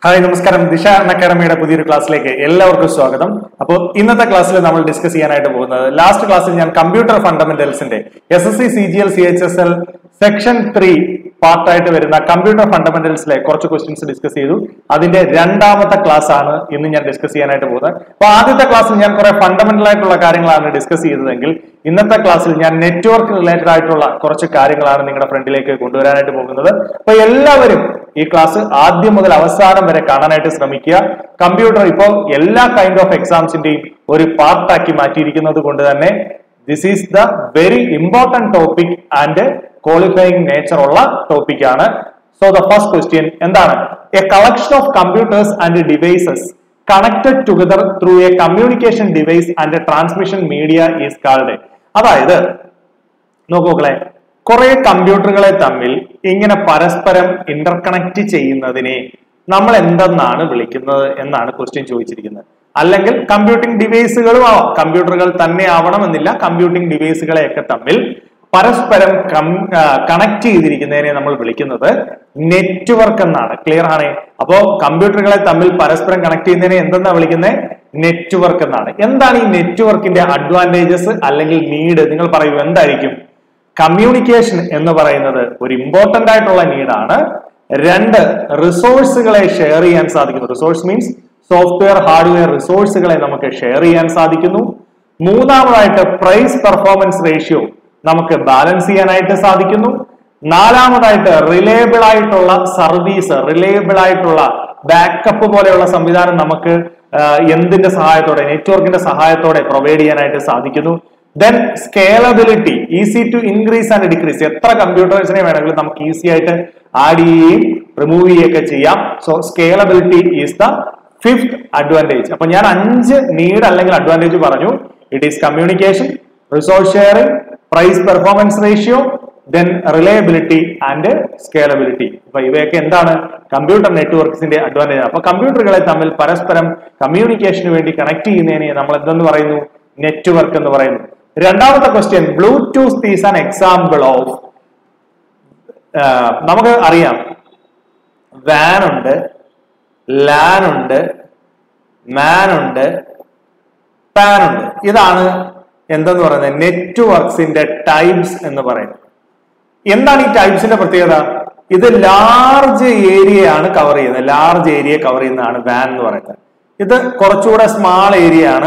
Hi നമസ്കാരം ദിശ അക്കാഡമിയുടെ പുതിയൊരു ക്ലാസ്സിലേക്ക് എല്ലാവർക്കും സ്വാഗതം അപ്പോൾ ഇന്നത്തെ ക്ലാസ്സിൽ നമ്മൾ ഡിസ്കസ് ചെയ്യാനായിട്ട് പോകുന്നത് ലാസ്റ്റ് ക്ലാസ്സിൽ ഞാൻ കമ്പ്യൂട്ടർ ഫണ്ടമെന്റൽസിന്റെ S S C C G L C H S L section three പാർട്ടായിട്ട് വരുന്ന കമ്പ്യൂട്ടർ ഫണ്ടമെന്റൽസിലെ കുറച്ച് ക്വസ്റ്റ്യൻസ് ഡിസ്കസ് ചെയ്തു അതിന്റെ രണ്ടാമത്തെ ക്ലാസ് ആണ് ഇന്ന് ഞാൻ ഡിസ്കസ് ചെയ്യാനായിട്ട് പോകുന്നത് അപ്പൊ ആദ്യത്തെ ക്ലാസ്സിൽ ഞാൻ കുറെ ഫണ്ടമെന്റൽ ആയിട്ടുള്ള കാര്യങ്ങളാണ് ഡിസ്കസ് ചെയ്തതെങ്കിൽ ഇന്നത്തെ ക്ലാസ്സിൽ ഞാൻ നെറ്റ്വർക്ക് റിലേറ്റഡ് ആയിട്ടുള്ള കുറച്ച് കാര്യങ്ങളാണ് നിങ്ങളുടെ ഫ്രണ്ടിലേക്ക് കൊണ്ടുവരാനായിട്ട് പോകുന്നത് അപ്പൊ എല്ലാവരും ഈ ക്ലാസ് ആദ്യം മുതൽ അവസാനം വരെ കാണാനായിട്ട് ശ്രമിക്കുക കമ്പ്യൂട്ടർ ഇപ്പോൾ എല്ലാ കൈൻഡ് ഓഫ് എക്സാംസിന്റെയും ഒരു പാർട്ടാക്കി മാറ്റിയിരിക്കുന്നത് കൊണ്ട് തന്നെ this is the very important topic and qualifying nature ഉള്ള ടോപ്പിക് ആണ് സോ ദ ഫസ്റ്റ് ക്വസ്റ്റ്യൻ എന്താണ് a collection of computers and devices connected together through a communication device and transmission media is called അതായത് നോക്കൂ മക്കളെ കുറെ കമ്പ്യൂട്ടറുകളെ തമ്മിൽ ഇങ്ങനെ പരസ്പരം ഇന്റർകണക്ട് ചെയ്യുന്നതിനെ നമ്മൾ എന്തെന്നാണ് വിളിക്കുന്നത് എന്നാണ് ക്വസ്റ്റ്യൻ ചോദിച്ചിരിക്കുന്നത് അല്ലെങ്കിൽ കമ്പ്യൂട്ടിംഗ് ഡിവൈസുകളും ആവാം കമ്പ്യൂട്ടറുകൾ തന്നെ ആവണമെന്നില്ല കമ്പ്യൂട്ടിംഗ് ഡിവൈസുകളെയൊക്കെ തമ്മിൽ പരസ്പരം കണക്ട് ചെയ്തിരിക്കുന്നതിനെ നമ്മൾ വിളിക്കുന്നത് നെറ്റ്വർക്ക് എന്നാണ് ക്ലിയർ ആണ് അപ്പോ കമ്പ്യൂട്ടറുകളെ തമ്മിൽ പരസ്പരം കണക്ട് ചെയ്യുന്നതിനെ എന്തെന്നാ വിളിക്കുന്നത് നെറ്റ്വർക്ക് എന്നാണ് എന്താണ് ഈ നെറ്റ്വർക്കിന്റെ അഡ്വാൻറ്റേജസ് അല്ലെങ്കിൽ നീഡ് നിങ്ങൾ പറയൂ എന്തായിരിക്കും കമ്മ്യൂണിക്കേഷൻ എന്ന് പറയുന്നത് ഒരു ഇമ്പോർട്ടന്റ് ആയിട്ടുള്ള നീഡാണ് രണ്ട് റിസോഴ്സുകളെ ഷെയർ ചെയ്യാൻ സാധിക്കുന്നു റിസോഴ്സ് മീൻസ് സോഫ്റ്റ്വെയർ ഹാർഡ്വെയർ റിസോഴ്സുകളെ നമുക്ക് ഷെയർ ചെയ്യാൻ സാധിക്കുന്നു മൂന്നാമതായിട്ട് പ്രൈസ് പെർഫോമൻസ് റേഷ്യോ നമുക്ക് ബാലൻസ് ചെയ്യാനായിട്ട് സാധിക്കുന്നു നാലാമതായിട്ട് റിലയബിൾ ആയിട്ടുള്ള സർവീസ് റിലയബിൾ ആയിട്ടുള്ള ബാക്കപ്പ് പോലെയുള്ള സംവിധാനം നമുക്ക് എന്തിന്റെ സഹായത്തോടെ നെറ്റ്വർക്കിന്റെ സഹായത്തോടെ പ്രൊവൈഡ് ചെയ്യാനായിട്ട് സാധിക്കുന്നു then scalability easy to increase and decrease എത്ര കമ്പ്യൂട്ടേഴ്സിനെ വേണമെങ്കിലും നമുക്ക് ഈസി ആയിട്ട് ആഡ് ചെയ്യുകയും റിമൂവ് ചെയ്യുകയൊക്കെ ചെയ്യാം so scalability is the fifth advantage അപ്പൊ ഞാൻ അഞ്ച് നീഡ് അല്ലെങ്കിൽ അഡ്വാൻറ്റേജ് പറഞ്ഞു it is communication resource sharing price performance ratio then reliability and scalability അപ്പൊ ഇവയൊക്കെ എന്താണ് കമ്പ്യൂട്ടർ നെറ്റ്വർക്ക്സിന്റെ അഡ്വാൻറ്റേജ് അപ്പൊ കമ്പ്യൂട്ടറുകളെ തമ്മിൽ പരസ്പരം കമ്മ്യൂണിക്കേഷന് വേണ്ടി കണക്ട് ചെയ്യുന്നതിനെ നമ്മൾ എന്തെന്ന് പറയുന്നു നെറ്റ്വർക്ക് എന്ന് പറയുന്നു രണ്ടാമത്തെ question Bluetooth is an example of നമുക്ക് അറിയാം വാൻ ഉണ്ട് ലാൻ ഉണ്ട് മാൻ ഉണ്ട് പാൻ ഉണ്ട് ഇതാണ് എന്തെന്ന് പറയുന്നത് നെറ്റ്വർക്സിന്റെ ടൈപ്സ് എന്ന് പറയുന്നത് എന്താണ് ഈ ടൈപ്സിന്റെ പ്രത്യേകത ഇത് ലാർജ് ഏരിയയാണ് കവർ ചെയ്യുന്നത് ലാർജ് ഏരിയ കവർ ചെയ്യുന്നതാണ് വാൻ എന്ന് പറയുന്നത് ഇത് കുറച്ചുകൂടെ സ്മാൾ ഏരിയ ആണ്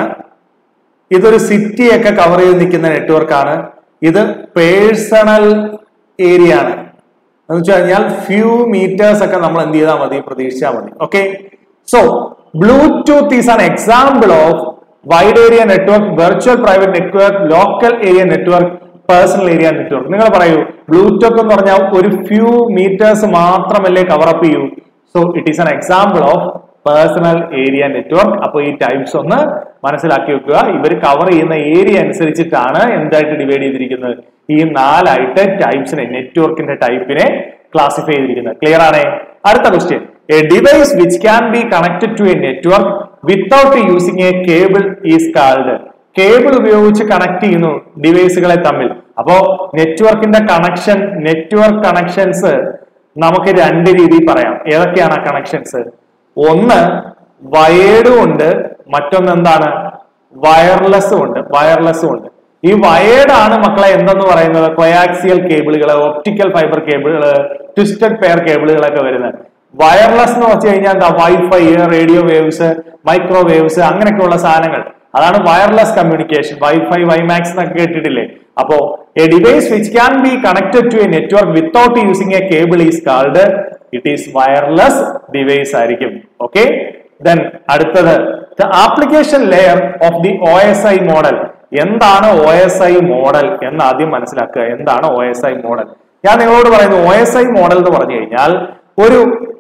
ഇതൊരു സിറ്റിയൊക്കെ കവർ ചെയ്ത് നിൽക്കുന്ന നെറ്റ്വർക്കാണ് ഇത് പേഴ്സണൽ ഏരിയ ആണ് എന്ന് വെച്ച് കഴിഞ്ഞാൽ ഫ്യൂ മീറ്റേഴ്സ് ഒക്കെ നമ്മൾ എന്ത് ചെയ്താൽ മതി പ്രതീക്ഷിച്ചാൽ മതി okay so Bluetooth is an example of wide area network virtual private network local area network personal area network നിങ്ങൾ പറയൂ ബ്ലൂടൂത്ത് എന്ന് പറഞ്ഞാൽ ഒരു ഫ്യൂ മീറ്റേഴ്സ് മാത്രമല്ലേ കവർ അപ്പ് ചെയ്യൂ so it is an example of personal area network അപ്പോൾ ഈ types ഒന്ന് മനസ്സിലാക്കി വെക്കുക ഇവർ കവർ ചെയ്യുന്ന ഏരിയ അനുസരിച്ചിട്ടാണ് എന്തായിട്ട് ഡിവൈഡ് ചെയ്തിരിക്കുന്നത് ഈ നാലായിട്ട് ടൈപ്സിനെ നെറ്റ്വർക്കിന്റെ ടൈപ്പിനെ ക്ലാസിഫൈ ചെയ്തിരിക്കുന്നത് ക്ലിയർ ആണ് അടുത്ത question a device which can be connected to a network without using a cable is called cable ഉപയോഗിച്ച് കണക്ട് ചെയ്യുന്നു ഡിവൈസുകളെ തമ്മിൽ അപ്പോ നെറ്റ്വർക്കിന്റെ കണക്ഷൻ നെറ്റ്വർക്ക് കണക്ഷൻസ് നമുക്ക് രണ്ട് രീതിയിൽ പറയാം ഏതൊക്കെയാണ് ആ കണക്ഷൻസ് ഒന്ന് വയേർഡും ഉണ്ട് മറ്റൊന്ന് എന്താണ് വയർലെസ്സും ഉണ്ട് വയർലെസ്സും ഉണ്ട് ഈ വയേർഡ് ആണ് മക്കളെ എന്തെന്ന് പറയുന്നത് കൊയാക്സിയൽ കേബിളുകൾ ഒപ്റ്റിക്കൽ ഫൈബർ കേബിളുകൾ ട്വിസ്റ്റഡ് പെയർ കേബിളുകളൊക്കെ വരുന്നത് വയർലെസ് എന്ന് വെച്ച് കഴിഞ്ഞാൽ എന്താ വൈഫൈ റേഡിയോ വേവ്സ് മൈക്രോവേവ്സ് അങ്ങനെയൊക്കെയുള്ള സാധനങ്ങൾ അതാണ് വയർലെസ് കമ്മ്യൂണിക്കേഷൻ വൈഫൈ വൈമാക്സ് എന്നൊക്കെ കേട്ടിട്ടില്ലേ അപ്പോ a device which can be connected to a network without using a cable is called it is wireless device ആയിരിക്കും ഓക്കെ ദെൻ അടുത്തത് the application layer of the O S I model എന്താണ് O S I model എന്ന് ആദ്യം മനസ്സിലാക്കുക എന്താണ് O S I model ഞാൻ നിങ്ങളോട് പറയുന്നു ഒ എസ് ഐ മോഡൽ എന്ന് പറഞ്ഞു കഴിഞ്ഞാൽ ഒരു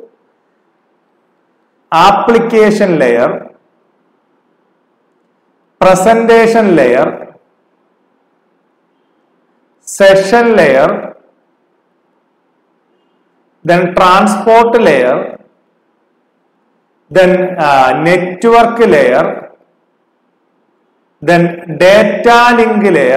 application layer presentation layer session layer then transport layer then uh, network layer then data link layer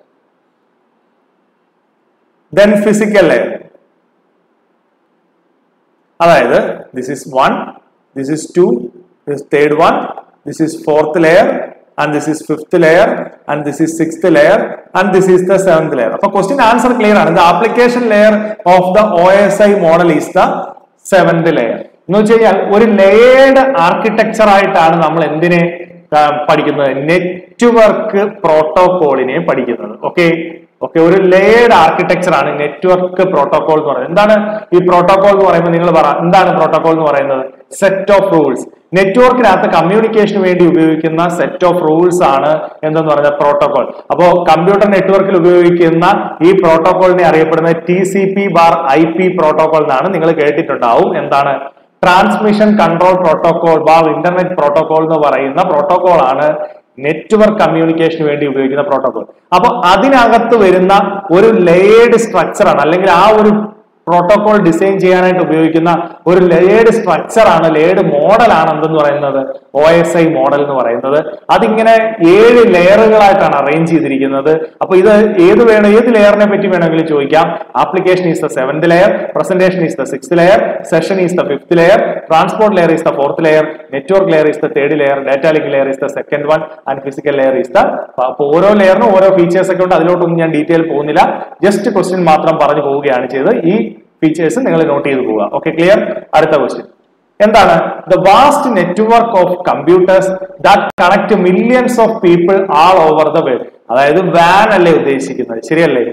then physical layer അതായത് this is one this is two this third one this is fourth layer and this is fifth layer and this is sixth layer and this is the seventh layer അപ്പൊ question answer clear ആണ് the application layer of the O S I model is the seventh layer എന്ന് വെച്ച് കഴിഞ്ഞാൽ ഒരു layered architecture ആയിട്ടാണ് നമ്മൾ എന്തിനെ ആ, പഠിക്കുന്നത് നെറ്റ്വർക്ക് പ്രോട്ടോകോളിനെ പഠിക്കുന്നത് ഓക്കെ ഓക്കെ ഒരു ലേഡ് ആർക്കിടെക്ചർ ആണ് നെറ്റ്വർക്ക് പ്രോട്ടോകോൾ എന്ന് പറയുന്നത് എന്താണ് ഈ പ്രോട്ടോകോൾ എന്ന് പറയുമ്പോൾ നിങ്ങൾ പറ എന്താണ് പ്രോട്ടോകോൾ എന്ന് പറയുന്നത് സെറ്റ് ഓഫ് റൂൾസ് നെറ്റ്വർക്കിനകത്ത് കമ്മ്യൂണിക്കേഷന് വേണ്ടി ഉപയോഗിക്കുന്ന സെറ്റ് ഓഫ് റൂൾസ് ആണ് എന്തെന്ന് പറയുന്നത് പ്രോട്ടോകോൾ അപ്പോ കമ്പ്യൂട്ടർ നെറ്റ്വർക്കിൽ ഉപയോഗിക്കുന്ന ഈ പ്രോട്ടോകോളിനെ അറിയപ്പെടുന്ന T C P bar I P protocol എന്നാണ് നിങ്ങൾ കേട്ടിട്ടുണ്ടാവും എന്താണ് transmission control protocol bar internet protocol എന്ന് പറയുന്ന പ്രോട്ടോകോൾ ആണ് നെറ്റ്വർക്ക് കമ്മ്യൂണിക്കേഷന് വേണ്ടി ഉപയോഗിക്കുന്ന പ്രോട്ടോകോൾ അപ്പൊ അതിനകത്ത് വരുന്ന ഒരു ലേഡ് സ്ട്രക്ചർ ആണ് അല്ലെങ്കിൽ ആ ഒരു പ്രോട്ടോകോൾ ഡിസൈൻ ചെയ്യാനായിട്ട് ഉപയോഗിക്കുന്ന ഒരു ലേഡ് സ്ട്രക്ചർ ആണ് ലേഡ് മോഡൽ ആണ് എന്തെന്ന് പറയുന്നത് ഒ എസ് ഐ മോഡൽ എന്ന് പറയുന്നത് അതിങ്ങനെ ഏഴ് ലെയറുകളായിട്ടാണ് അറേഞ്ച് ചെയ്തിരിക്കുന്നത് അപ്പൊ ഇത് ഏത് വേണം ഏത് ലെയറിനെ പറ്റി വേണമെങ്കിലും ചോദിക്കാം application is the seventh layer presentation is the six layer session is the fifth layer transport layer is the fourth layer network layer is the third layer data link layer is the second one and physical layer is the അപ്പൊ ഓരോ ലെയറിനും ഓരോ features ഒക്കെ ഉണ്ട് അതിലോട്ടൊന്നും ഞാൻ detail പോകുന്നില്ല just question മാത്രം പറഞ്ഞു പോവുകയാണ് ചെയ്തത് ഈ ഫീച്ചേഴ്സ് നിങ്ങൾ നോട്ട് ചെയ്ത് പോവുക ഓക്കെ ക്ലിയർ അടുത്ത ക്വസ്റ്റ്യൻ എന്താണ് the vast network of computers that connect millions of people all over the world അതായത് വാൻ അല്ലേ ഉദ്ദേശിക്കുന്നത് ശരിയല്ലേ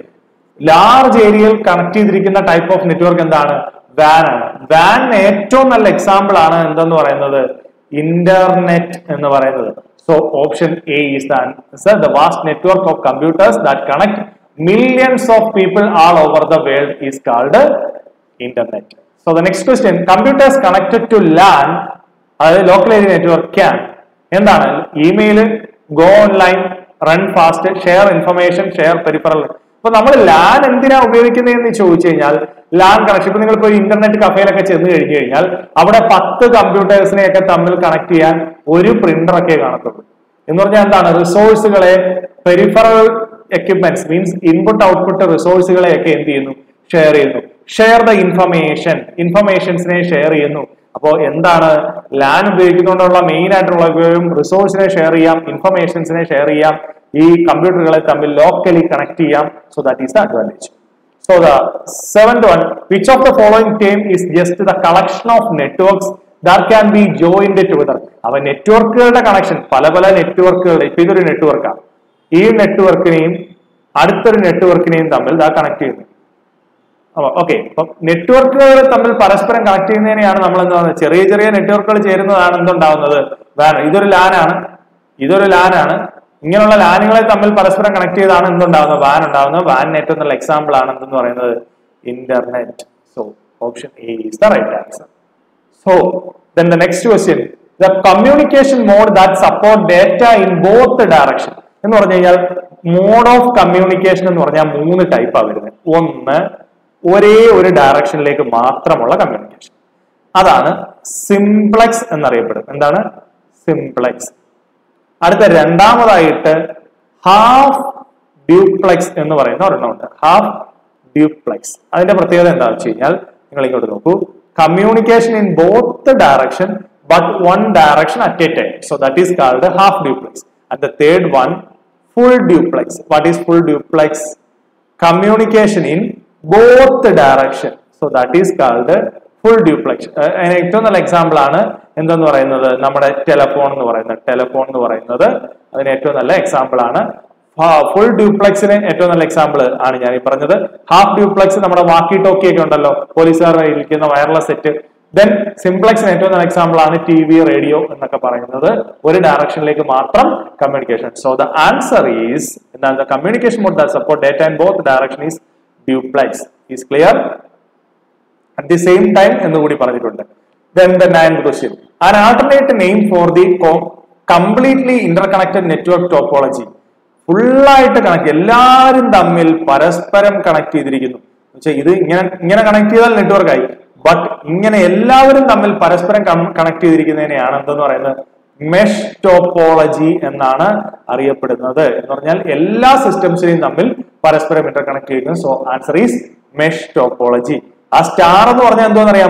ലാർജ് ഏരിയയിൽ കണക്ട് ചെയ്തിരിക്കുന്ന ടൈപ്പ് ഓഫ് നെറ്റ്വർക്ക് എന്താണ് വാൻ ആണ് വാനിന് ഏറ്റവും നല്ല എക്സാമ്പിൾ ആണ് എന്തെന്ന് പറയുന്നത് ഇന്റർനെറ്റ് എന്ന് പറയുന്നത് so option A is the answer the vast network of computers that connect millions of people all over the world is called internet so the next question computers connected to LAN അതായത് local area network can എന്താണ് email go online run fast share information share peripheral അപ്പൊ നമ്മൾ LAN എന്തിനാ ഉപയോഗിക്കുന്നതെന്ന് ചോദിച്ചു കഴിഞ്ഞാൽ LAN connection ഇപ്പൊ നിങ്ങളിപ്പോ ഇന്റർനെറ്റ് കഫേയിലൊക്കെ ചെന്ന് കഴിഞ്ഞു കഴിഞ്ഞാൽ അവിടെ പത്ത് കമ്പ്യൂട്ടേഴ്സിനെ ഒക്കെ തമ്മിൽ കണക്ട് ചെയ്യാൻ ഒരു പ്രിന്റർ ഒക്കെ കാണത്തുള്ളൂ എന്ന് പറഞ്ഞാൽ എന്താണ് റിസോഴ്സുകളെ peripheral equipments means input output റിസോഴ്സുകളെ ഒക്കെ എന്ത് ചെയ്യുന്നു ഷെയർ ചെയ്യുന്നു ഷെയർ ദ ഇൻഫർമേഷൻ ഇൻഫർമേഷൻസിനെ ഷെയർ ചെയ്യുന്നു അപ്പോൾ എന്താണ് ലാൻ ഉപയോഗിക്കുന്നതുകൊണ്ടുള്ള മെയിൻ ആയിട്ടുള്ള ഉപയോഗം റിസോഴ്സിനെ ഷെയർ ചെയ്യാം ഇൻഫർമേഷൻസിനെ ഷെയർ ചെയ്യാം ഈ കമ്പ്യൂട്ടറുകളെ തമ്മിൽ ലോക്കലി കണക്ട് ചെയ്യാം so that is the advantage So the seventh one, which of the following term is just the collection of networks that can be joined together? അവ നെറ്റ്വർക്കുകളുടെ കണക്ഷൻ പല പല നെറ്റ്വർക്കുകളുടെ ഇപ്പൊ ഇതൊരു നെറ്റ്വർക്കാണ് ഈ നെറ്റ്വർക്കിനെയും അടുത്തൊരു നെറ്റ്വർക്കിനെയും തമ്മിൽ ദാ കണക്ട് ചെയ്യുന്നു ഓക്കെ അപ്പൊ നെറ്റ്വർക്കുകൾ തമ്മിൽ പരസ്പരം കണക്ട് ചെയ്യുന്നതിനെയാണ് നമ്മൾ എന്താണ് ചെറിയ ചെറിയ നെറ്റ്വർക്കുകൾ ചേരുന്നതാണ് എന്തുണ്ടാവുന്നത് വാൻ ഇതൊരു ലാനാണ് ഇതൊരു ലാനാണ് ഇങ്ങനെയുള്ള ലാനുകളെ തമ്മിൽ പരസ്പരം കണക്ട് ചെയ്താണ് എന്തുണ്ടാവുന്നത് വാൻ ഉണ്ടാവുന്നത് വാനിന് ഏറ്റവും നല്ല എക്സാമ്പിൾ ആണ് എന്തെന്ന് പറയുന്നത് internet so option A is the right answer So then the next question, the communication mode that support data in both the direction എന്ന് പറഞ്ഞു കഴിഞ്ഞാൽ മോഡ് ഓഫ് കമ്മ്യൂണിക്കേഷൻ എന്ന് പറഞ്ഞാൽ മൂന്ന് ടൈപ്പാണ് വരുന്നത് ഒന്ന് ഒരേ ഒരു ഡയറക്ഷനിലേക്ക് മാത്രമുള്ള കമ്മ്യൂണിക്കേഷൻ അതാണ് സിംപ്ലക്സ് എന്നറിയപ്പെടും എന്താണ് സിംപ്ലക്സ് അടുത്ത രണ്ടാമതായിട്ട് ഹാഫ് ഡ്യൂപ്ലെക്സ് എന്ന് പറയുന്ന ഒരെണ്ണമുണ്ട് ഹാഫ് ഡ്യൂപ്ലെക്സ് അതിന്റെ പ്രത്യേകത എന്താണെന്ന് വെച്ച് കഴിഞ്ഞാൽ നിങ്ങൾ ഇങ്ങോട്ട് നോക്കൂ communication in both direction but one direction at a time so that is called half duplex and the third one full duplex what is full duplex communication in both direction so that is called full duplex അതിന് ഏറ്റവും നല്ല example ആണ് എന്തെന്ന് പറയുന്നത് നമ്മുടെ telephone എന്ന് പറയുന്നത് telephone എന്ന് പറയുന്നത് അതിന് ഏറ്റവും നല്ല എക്സാമ്പിൾ ആണ് ഫുൾ ഡ്യൂപ്ലെക്സിന് ഏറ്റവും നല്ല എക്സാമ്പിൾ ആണ് ഞാൻ ഈ പറഞ്ഞത് ഹാഫ് ഡ്യൂപ്ലെക്സ് നമ്മുടെ വാക്കി ടോക്കി ഒക്കെ ഉണ്ടല്ലോ പോലീസുകാർ ഇരിക്കുന്ന വയർലെസ് സെറ്റ് ദെൻ സിംപ്ലെക്സിന് ഏറ്റവും നല്ല എക്സാമ്പിൾ ആണ് ടി വി റേഡിയോ എന്നൊക്കെ പറയുന്നത് ഒരു ഡയറക്ഷനിലേക്ക് മാത്രം communication so the answer is എന്താണ് the communication mode that support data and both direction is duplex is clear at the same time എന്ന് കൂടി പറഞ്ഞിട്ടുണ്ട് then the ninth question an alternate name for the completely interconnected network topology ഫുള്ളായിട്ട് connect എല്ലാവരും തമ്മിൽ പരസ്പരം connect ചെയ്തിരിക്കുന്നു പക്ഷേ ഇത് ഇങ്ങനെ ഇങ്ങനെ കണക്ട് ചെയ്താൽ നെറ്റ്വർക്ക് ആയി ബട്ട് ഇങ്ങനെ എല്ലാവരും തമ്മിൽ പരസ്പരം കണക്ട് ചെയ്തിരിക്കുന്നതിനെയാണ് എന്തെന്ന് പറയുന്നത് മെഷ് ടോപ്പോളജി എന്നാണ് അറിയപ്പെടുന്നത് എന്ന് പറഞ്ഞാൽ എല്ലാ സിസ്റ്റംസിനെയും തമ്മിൽ പരസ്പരം ഇന്റർ കണക്ട് ചെയ്യുന്നു so answer is mesh topology ആ സ്റ്റാർ എന്ന് പറഞ്ഞാൽ എന്തോന്ന് അറിയാമോ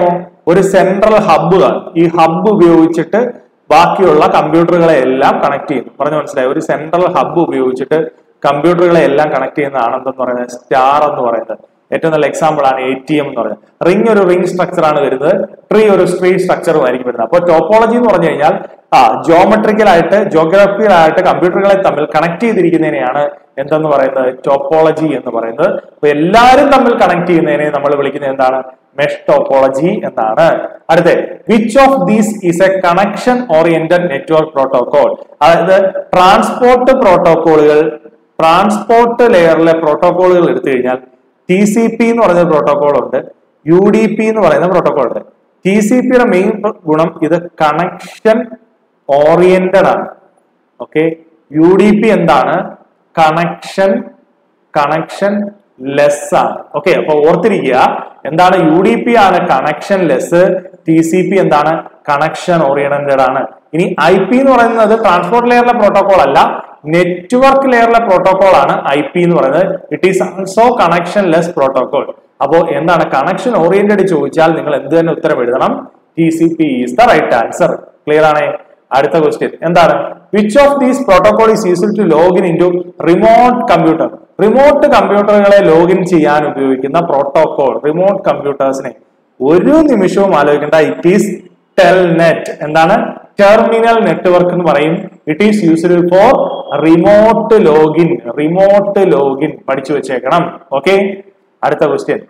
ഒരു സെൻട്രൽ ഹബ്ബ് ഈ ഹബ്ബ് ഉപയോഗിച്ചിട്ട് ബാക്കിയുള്ള കമ്പ്യൂട്ടറുകളെ എല്ലാം കണക്ട് ചെയ്യുന്നു പറഞ്ഞു മനസ്സിലായി ഒരു സെൻട്രൽ ഹബ്ബ് ഉപയോഗിച്ചിട്ട് കമ്പ്യൂട്ടറുകളെ എല്ലാം കണക്ട് ചെയ്യുന്നതാണ് എന്തെന്ന് പറയുന്നത് സ്റ്റാർ എന്ന് പറയുന്നത് ഏറ്റവും നല്ല എക്സാമ്പിൾ ആണ് എ ടി എം എന്ന് പറയുന്നത് റിംഗ് ഒരു റിംഗ് സ്ട്രക്ചർ ആണ് വരുന്നത് ട്രീ ഒരു ട്രീ സ്ട്രക്ചറും ആയിരിക്കും വരുന്നത് അപ്പോൾ ടോപ്പോളജി എന്ന് പറഞ്ഞു കഴിഞ്ഞാൽ ആ ജോമെട്രിക്കൽ ആയിട്ട് ജോഗ്രഫിക്കൽ ആയിട്ട് കമ്പ്യൂട്ടറുകളെ തമ്മിൽ കണക്ട് ചെയ്തിരിക്കുന്നതിനെയാണ് എന്തെന്ന് പറയുന്നത് ടോപ്പോളജി എന്ന് പറയുന്നത് അപ്പൊ എല്ലാവരും തമ്മിൽ കണക്ട് ചെയ്യുന്നതിനെ നമ്മൾ വിളിക്കുന്നത് എന്താണ് മെഷ് ടോപ്പോളജി എന്നാണ് അടുത്ത which of these is a connection oriented network protocol അതായത് ട്രാൻസ്പോർട്ട് പ്രോട്ടോകോളുകൾ ട്രാൻസ്പോർട്ട് ലെയറിലെ പ്രോട്ടോകോളുകൾ എടുത്തു കഴിഞ്ഞാൽ ടി സി പി എന്ന് പറയുന്ന പ്രോട്ടോകോൾ ഉണ്ട് യു ഡി പി എന്ന് പറയുന്ന പ്രോട്ടോകോൾ ഉണ്ട് ടി സി പിയുടെ മെയിൻ ഗുണം ഇത് കണക്ഷൻ ഓറിയന്റഡ് ആണ് ഓക്കെ യു ഡി പി എന്താണ് കണക്ഷൻ കണക്ഷൻ ലെസ് ആണ് ഓക്കെ അപ്പൊ ഓർത്തിരിക്കുക എന്താണ് യു ഡി പി ആണ് connectionless T C P എന്താണ് കണക്ഷൻ ഓറിയന്റഡ് ആണ് ഇനി ഐ പി എന്ന് പറയുന്നത് ട്രാൻസ്പോർട്ട് ലെയറിലെ പ്രോട്ടോകോൾ അല്ല നെറ്റ്വർക്ക് ലെയറിലെ പ്രോട്ടോകോൾ ആണ് ഐ പി എന്ന് പറയുന്നത് it is also connectionless protocol അപ്പോൾ എന്താണ് കണക്ഷൻ ഓറിയന്റഡ് ചോദിച്ചാൽ നിങ്ങൾ എന്ത് തന്നെ ഉത്തരം എഴുതണം T C P is the right answer clear ആണേ അടുത്ത ക്വസ്റ്റ്യൻ എന്താണ് which of these protocol is useful to login in to remote computer remote കമ്പ്യൂട്ടറുകളെ ലോഗിൻ ചെയ്യാൻ ഉപയോഗിക്കുന്ന പ്രോട്ടോകോൾ റിമോട്ട് കമ്പ്യൂട്ടേഴ്സിനെ ഒരു നിമിഷവും ആലോചിക്കേണ്ട ഇറ്റ് ഈസ് ടെൽനെറ്റ് എന്താണ് ടെർമിനൽ നെറ്റ്വർക്ക് എന്ന് പറയും it is used for remote login remote login പഠിച്ചു വെച്ചേക്കണം ഓക്കെ അടുത്ത question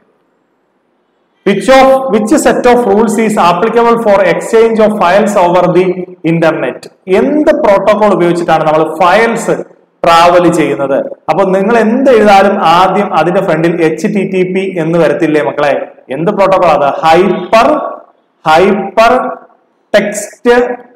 which of which set of rules is applicable for exchange of files over the internet എന്ത് പ്രോട്ടോകോൾ ഉപയോഗിച്ചിട്ടാണ് നമ്മൾ files travel ചെയ്യുന്നത് അപ്പൊ നിങ്ങൾ എന്ത് എഴുതാലും ആദ്യം അതിന്റെ ഫ്രണ്ടിൽ എച്ച് ടി ടി പി എന്ന് വരത്തില്ലേ മക്കളെ എന്ത് പ്രോട്ടോകോൾ അത് hyper hyper text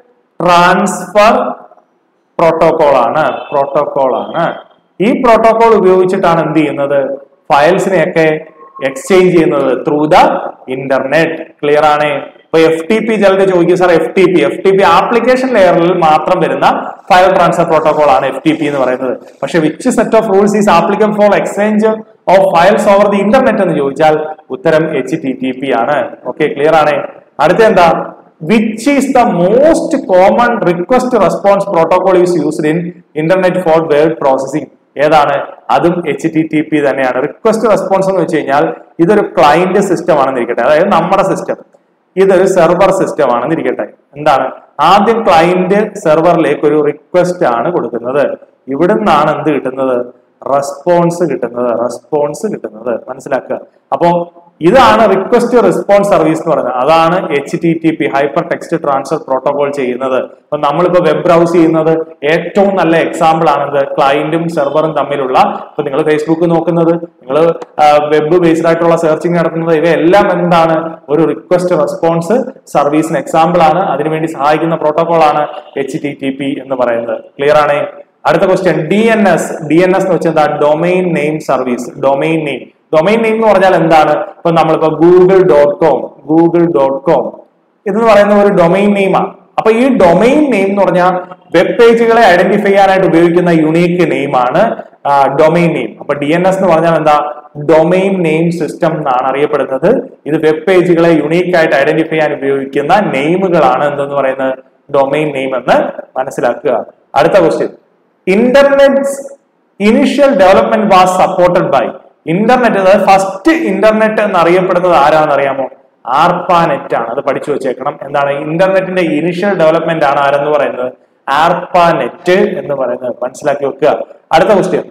transfer protocol ആണ് പ്രോട്ടോകോൾ ആണ് ഈ പ്രോട്ടോകോൾ ഉപയോഗിച്ചിട്ടാണ് എന്ത് ചെയ്യുന്നത് ഫയൽസിനെയൊക്കെ എക്സ്ചേഞ്ച് ചെയ്യുന്നത് ത്രൂ ദ ഇന്റർനെറ്റ് ക്ലിയർ ആണ് ഇപ്പൊ എഫ് ടി പി ചിലർ ചോദിക്കും sir F T P F T P application ലെയറിൽ മാത്രം വരുന്ന ഫയൽ ട്രാൻസ്ഫർ പ്രോട്ടോകോൾ ആണ് എഫ് ടി പി എന്ന് പറയുന്നത് പക്ഷെ which set of rules is applicable for exchange of files over the internet എന്ന് ചോദിച്ചാൽ ഉത്തരം എച്ച് ടി ടി പി ആണ് ഓക്കെ ക്ലിയർ ആണ് അടുത്ത എന്താ which is the most common request response protocol is used in internet for word processing ഏതാണ് അതും H T T P തന്നെയാണ് റിക്വസ്റ്റ് റെസ്പോൺസ് എന്ന് വെച്ച് കഴിഞ്ഞാൽ ഇതൊരു ക്ലയന്റ് സിസ്റ്റം ആണെന്നിരിക്കട്ടെ അതായത് നമ്മുടെ സിസ്റ്റം ഇതൊരു സെർവർ സിസ്റ്റം ആണെന്നിരിക്കട്ടെ എന്താണ് ആദ്യം ക്ലയന്റ് സെർവറിലേക്ക് ഒരു റിക്വസ്റ്റ് ആണ് കൊടുക്കുന്നത് ഇവിടുന്നാണ് എന്ത് കിട്ടുന്നത് റെസ്പോൺസ് കിട്ടുന്നത് റെസ്പോൺസ് കിട്ടുന്നത് മനസ്സിലാക്കുക അപ്പോ ഇതാണ് റിക്വസ്റ്റ് റെസ്പോൺസ് സർവീസ് എന്ന് പറയുന്നത് അതാണ് H T T P hyper text transfer protocol ചെയ്യുന്നത് അപ്പൊ നമ്മളിപ്പോ വെബ് ബ്രൗസ് ചെയ്യുന്നത് ഏറ്റവും നല്ല എക്സാമ്പിൾ ആണിത് ക്ലയന്റും സെർവറും തമ്മിലുള്ള ഇപ്പൊ നിങ്ങൾ ഫേസ്ബുക്ക് നോക്കുന്നത് നിങ്ങൾ വെബ് ബേസ്ഡ് ആയിട്ടുള്ള സെർച്ചിങ് നടത്തുന്നത് ഇവയെല്ലാം എന്താണ് ഒരു റിക്വസ്റ്റ് റെസ്പോൺസ് സർവീസിന് എക്സാമ്പിൾ ആണ് അതിനുവേണ്ടി സഹായിക്കുന്ന പ്രോട്ടോകോൾ ആണ് എച്ച് ടി ടി പി എന്ന് പറയുന്നത് ക്ലിയർ ആണേ അടുത്ത question D N S D N S എന്ന് വെച്ചാൽ എന്താ domain name service domain name domain name എന്ന് പറഞ്ഞാൽ എന്താണ് ഇപ്പൊ നമ്മളിപ്പോ Google dot com Google dot com ഇതെന്ന് പറയുന്ന ഒരു ഡൊമൈൻ നെയിമാണ് അപ്പൊ ഈ ഡൊമൈൻ നെയിം എന്ന് പറഞ്ഞാൽ വെബ് പേജുകളെ ഐഡന്റിഫൈ ചെയ്യാനായിട്ട് ഉപയോഗിക്കുന്ന യുണീക്ക് നെയിമാണ് ഡൊമൈൻ നെയിം അപ്പൊ ഡി എൻ എസ് എന്ന് പറഞ്ഞാൽ എന്താ ഡൊമൈൻ നെയിം സിസ്റ്റം എന്നാണ് അറിയപ്പെടുന്നത് ഇത് വെബ് പേജുകളെ യുണീക്ക് ആയിട്ട് ഐഡന്റിഫൈ ചെയ്യാൻ ഉപയോഗിക്കുന്ന നെയിമുകളാണ് എന്തെന്ന് പറയുന്നത് ഡൊമൈൻ നെയിം എന്ന് മനസ്സിലാക്കുക അടുത്ത question internet initial development was supported by internet അതായത് ഫസ്റ്റ് ഇന്റർനെറ്റ് എന്ന് അറിയപ്പെടുന്നത് ആരാണെന്ന് അറിയാമോ ആർപ്പാനെറ്റ് ആണ് അത് പഠിച്ചു വെച്ചേക്കണം എന്താണ് ഇന്റർനെറ്റിന്റെ ഇനിഷ്യൽ ഡെവലപ്മെന്റ് ആണ് ആരെന്ന് പറയുന്നത് ആർപ്പാനെറ്റ് എന്ന് പറയുന്നത് മനസ്സിലാക്കി വെക്കുക അടുത്ത question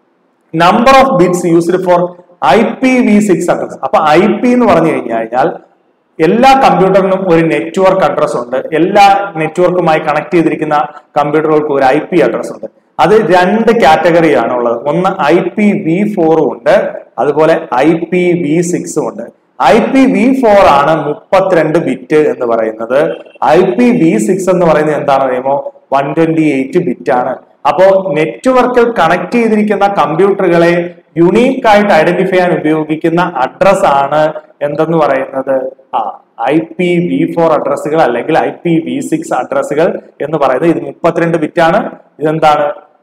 number of bits used for I P V six address അപ്പൊ ഐ പി എന്ന് പറഞ്ഞു കഴിഞ്ഞു കഴിഞ്ഞാൽ എല്ലാ കമ്പ്യൂട്ടറിനും ഒരു നെറ്റ്വർക്ക് അഡ്രസ് ഉണ്ട് എല്ലാ നെറ്റ്വർക്കുമായി കണക്ട് ചെയ്തിരിക്കുന്ന കമ്പ്യൂട്ടറുകൾക്ക് ഒരു ഐ പി അഡ്രസ് ഉണ്ട് അത് രണ്ട് കാറ്റഗറിയാണ് ഉള്ളത് ഒന്ന് ഐ പി വി ഫോറും ഉണ്ട് അതുപോലെ ഐ പി വി സിക്സും ഉണ്ട് ഐ പി വി ഫോർ ആണ് മുപ്പത്തിരണ്ട് ബിറ്റ് എന്ന് പറയുന്നത് ഐ പി വി സിക്സ് എന്ന് പറയുന്നത് എന്താണെന്ന് അറിയുമോ വൺ ട്വന്റി എയ്റ്റ് ബിറ്റ് ആണ് അപ്പോ നെറ്റ്വർക്കിൽ കണക്ട് ചെയ്തിരിക്കുന്ന കമ്പ്യൂട്ടറുകളെ യുണീക്ക് ആയിട്ട് ഐഡന്റിഫൈ ചെയ്യാൻ ഉപയോഗിക്കുന്ന അഡ്രസ് ആണ് എന്തെന്ന് പറയുന്നത് ആ ഐ പി വി ഫോർ അഡ്രസ്സുകൾ അല്ലെങ്കിൽ ഐ പി വി സിക്സ് അഡ്രസ്സുകൾ എന്ന് പറയുന്നത് ഇത് മുപ്പത്തിരണ്ട് ബിറ്റ് ആണ് ഇതെന്താണ്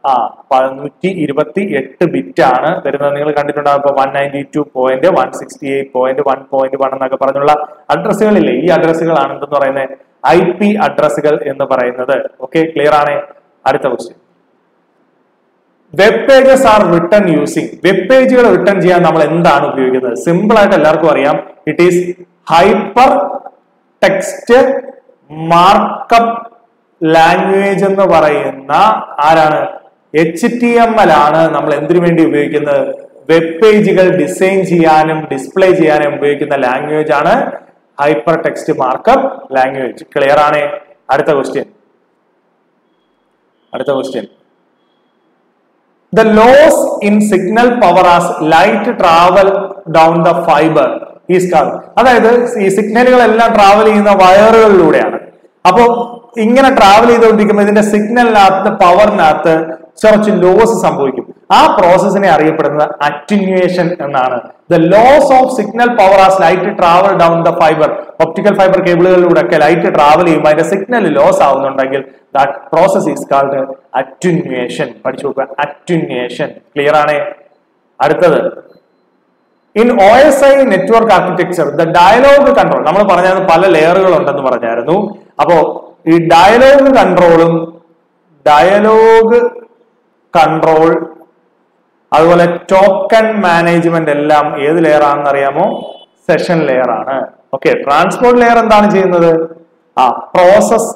ആ നൂറ്റി ഇരുപത്തി എട്ട് ബിറ്റ് ആണ് വരുന്നത് നിങ്ങൾ കണ്ടിട്ടുണ്ടാകും ഇപ്പൊ one ninety two point one sixty eight point one point one എന്നൊക്കെ പറഞ്ഞുള്ള അഡ്രസ്സുകളില്ലേ ഈ അഡ്രസ്സുകളാണ് എന്തെന്ന് പറയുന്നത് ഐ പി അഡ്രസ്സുകൾ എന്ന് പറയുന്നത് ഓക്കെ ക്ലിയർ ആണ് അടുത്ത question web pages are return using web പേജുകൾ റിട്ടേൺ ചെയ്യാൻ നമ്മൾ എന്താണ് ഉപയോഗിക്കുന്നത് സിമ്പിൾ ആയിട്ട് എല്ലാവർക്കും അറിയാം it is hyper text markup language എന്ന് പറയുന്ന ആരാണ് എച്ച് ടി എം എൽ ആണ് നമ്മൾ എന്തിനു വേണ്ടി ഉപയോഗിക്കുന്നത് വെബ് പേജുകൾ ഡിസൈൻ ചെയ്യാനും ഡിസ്പ്ലേ ചെയ്യാനും ഉപയോഗിക്കുന്ന ലാംഗ്വേജ് ആണ് hyper text markup language clear ആണ് അടുത്ത ക്വസ്റ്റ്യൻ അടുത്ത question the loss in signal power as light travel down the fiber is called അതായത് ഈ സിഗ്നലുകളെല്ലാം ട്രാവൽ ചെയ്യുന്ന വയറുകളിലൂടെയാണ് അപ്പോ ഇങ്ങനെ ട്രാവൽ ചെയ്തുകൊണ്ടിരിക്കുമ്പോൾ ഇതിന്റെ സിഗ്നലിനകത്ത് പവറിനകത്ത് കുറച്ച് ലോസ് സംഭവിക്കും ആ പ്രോസസ്സിനെ അറിയപ്പെടുന്നത് അറ്റിന്യൂവേഷൻ എന്നാണ് the loss of signal power as light travel down the fiber optical fiber കേബിളുകളിലൂടെ ഒക്കെ ലൈറ്റ് ട്രാവൽ ചെയ്യുമ്പോൾ അതിന്റെ സിഗ്നൽ ലോസ് ആവുന്നുണ്ടെങ്കിൽ that process is called attenuation പഠിച്ചു നോക്കുക അറ്റുന്വേഷൻ ക്ലിയർ ആണ് അടുത്തത് in O S I network architecture the dialogue control നമ്മൾ പറഞ്ഞത് പല ലെയറുകൾ ഉണ്ടെന്ന് പറഞ്ഞായിരുന്നു അപ്പോ ഈ ഡയലോഗ് കൺട്രോളും ഡയലോഗ് കൺട്രോൾ അതുപോലെ ടോക്കൺ മാനേജ്മെന്റ് എല്ലാം ഏത് ലെയർ ആണെന്ന് അറിയാമോ സെഷൻ ലെയർ ആണ് ഓക്കെ ട്രാൻസ്പോർട്ട് ലെയർ എന്താണ് ചെയ്യുന്നത് ആ പ്രോസസ്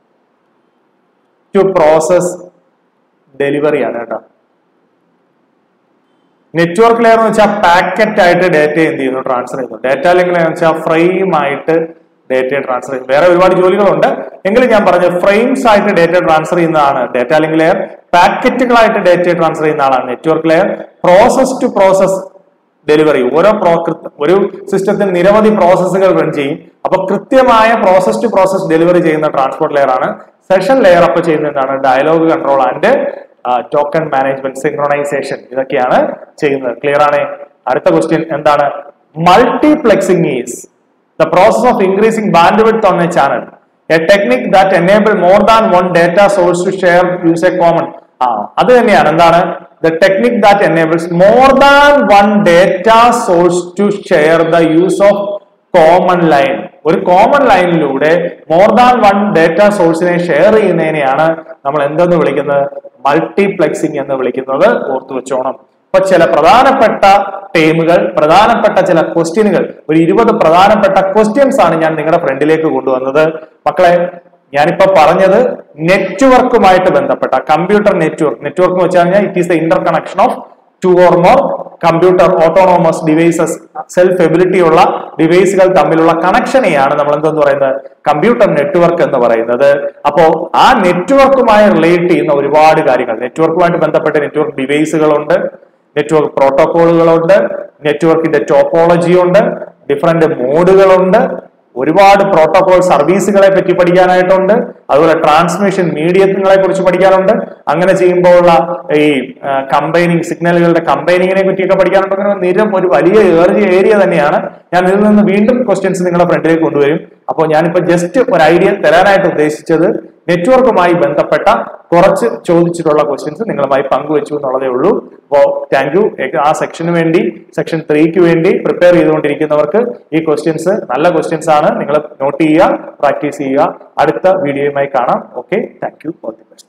ടു പ്രോസസ് ഡെലിവറി ആണ് കേട്ടോ നെറ്റ്വർക്ക് ലെയർ എന്ന് വെച്ചാൽ പാക്കറ്റ് ആയിട്ട് ഡേറ്റ എന്ത് ചെയ്യുന്നു ട്രാൻസ്ഫർ ചെയ്യുന്നു ഡേറ്റ ലിങ്ക് എന്ന് വെച്ചാൽ ഫ്രെയിം ആയിട്ട് ഡേറ്റയെ ട്രാൻസ്ഫർ ചെയ്യും വേറെ ഒരുപാട് ജോലികളുണ്ട് എങ്കിലും ഞാൻ പറഞ്ഞ ഫ്രെയിംസ് ആയിട്ട് ഡേറ്റ ട്രാൻസ്ഫർ ചെയ്യുന്നതാണ് ഡേറ്റ ലിങ്ക് ലെയർ പാക്കറ്റുകളായിട്ട് ഡേറ്റ ട്രാൻസ്ഫർ ചെയ്യുന്ന ആളാണ് network layer process to process delivery ഓരോ പ്രോ ഒരു സിസ്റ്റത്തിൽ നിരവധി പ്രോസസ്സുകൾ റൺ ചെയ്യും അപ്പൊ കൃത്യമായ പ്രോസസ് ടു പ്രോസസ് ഡെലിവറി ചെയ്യുന്ന ട്രാൻസ്പോർട്ട് ലെയർ ആണ് സെഷൻ ലെയർ അപ്പൊ ചെയ്യുന്ന എന്താണ് dialogue control and token management synchronization ഇതൊക്കെയാണ് ചെയ്യുന്നത് ക്ലിയർ ആണ് അടുത്ത ക്വസ്റ്റ്യൻ എന്താണ് multiplexing is the process of increasing bandwidth on a channel a technique that enable more than one data source to share use a common ആ അത് തന്നെയാണ് എന്താണ് the technique that enables more than one data source to share the use of common line ഒരു common ലൈനിലൂടെ more than one data സോഴ്സിനെ share ചെയ്യുന്നതിനെയാണ് നമ്മൾ എന്തെന്ന് വിളിക്കുന്നത് മൾട്ടിപ്ലെക്സിംഗ് എന്ന് വിളിക്കുന്നത് ഓർത്തു വെച്ചോണം അപ്പൊ ചില പ്രധാനപ്പെട്ട ടേമുകൾ പ്രധാനപ്പെട്ട ചില ക്വസ്റ്റ്യനുകൾ ഒരു ഇരുപത് പ്രധാനപ്പെട്ട ക്വസ്റ്റ്യൻസ് ആണ് ഞാൻ നിങ്ങളുടെ ഫ്രണ്ടിലേക്ക് കൊണ്ടുവന്നത് മക്കളെ ഞാനിപ്പോ പറഞ്ഞത് നെറ്റ്വർക്കുമായിട്ട് ബന്ധപ്പെട്ട കമ്പ്യൂട്ടർ നെറ്റ്വർക്ക് നെറ്റ്വർക്ക് എന്ന് വെച്ച് കഴിഞ്ഞാൽ it is the interconnection of two or more computer autonomous devices self ability ഉള്ള ഡിവൈസുകൾ തമ്മിലുള്ള കണക്ഷനെയാണ് നമ്മൾ എന്തെന്ന് പറയുന്നത് കമ്പ്യൂട്ടർ നെറ്റ്വർക്ക് എന്ന് പറയുന്നത് അപ്പോ ആ നെറ്റ്വർക്കുമായി റിലേറ്റ് ചെയ്യുന്ന ഒരുപാട് കാര്യങ്ങൾ നെറ്റ്വർക്കുമായിട്ട് ബന്ധപ്പെട്ട നെറ്റ്വർക്ക് ഡിവൈസുകളുണ്ട് നെറ്റ്വർക്ക് പ്രോട്ടോകോളുകളുണ്ട് നെറ്റ്വർക്കിന്റെ ടോപ്പോളജി ഉണ്ട് ഡിഫറെന്റ് മോഡുകളുണ്ട് ഒരുപാട് പ്രോട്ടോകോൾ സർവീസുകളെ പറ്റി പഠിക്കാനായിട്ടുണ്ട് അതുപോലെ ട്രാൻസ്മിഷൻ മീഡിയങ്ങളെ കുറിച്ച് പഠിക്കാനുണ്ട് അങ്ങനെ ചെയ്യുമ്പോഴുള്ള ഈ കമ്പൈനിങ് സിഗ്നലുകളുടെ കമ്പൈനിങ്ങിനെ പറ്റിയൊക്കെ പഠിക്കാനുണ്ട് അങ്ങനെ നിരം ഒരു വലിയ ഏറിയ ഏരിയ തന്നെയാണ് ഞാൻ ഇതിൽ നിന്ന് വീണ്ടും ക്വസ്റ്റ്യൻസ് നിങ്ങളുടെ ഫ്രണ്ടിലേക്ക് കൊണ്ടുവരും അപ്പോൾ ഞാനിപ്പോ ജസ്റ്റ് ഒരു ഐഡിയ തരാനായിട്ട് ഉദ്ദേശിച്ചത് നെറ്റ്വർക്കുമായി ബന്ധപ്പെട്ട കുറച്ച് ചോദിച്ചിട്ടുള്ള ക്വസ്റ്റ്യൻസ് നിങ്ങളുമായി പങ്കുവെച്ചു എന്നുള്ളതേ ഉള്ളൂ അപ്പോൾ താങ്ക് യു ആ സെക്ഷന് വേണ്ടി സെക്ഷൻ ത്രീക്ക് വേണ്ടി പ്രിപ്പയർ ചെയ്തുകൊണ്ടിരിക്കുന്നവർക്ക് ഈ ക്വസ്റ്റ്യൻസ് നല്ല ക്വസ്റ്റ്യൻസ് ആണ് നിങ്ങൾ നോട്ട് ചെയ്യുക പ്രാക്ടീസ് ചെയ്യുക അടുത്ത വീഡിയോയുമായി കാണാം okay thank you all the best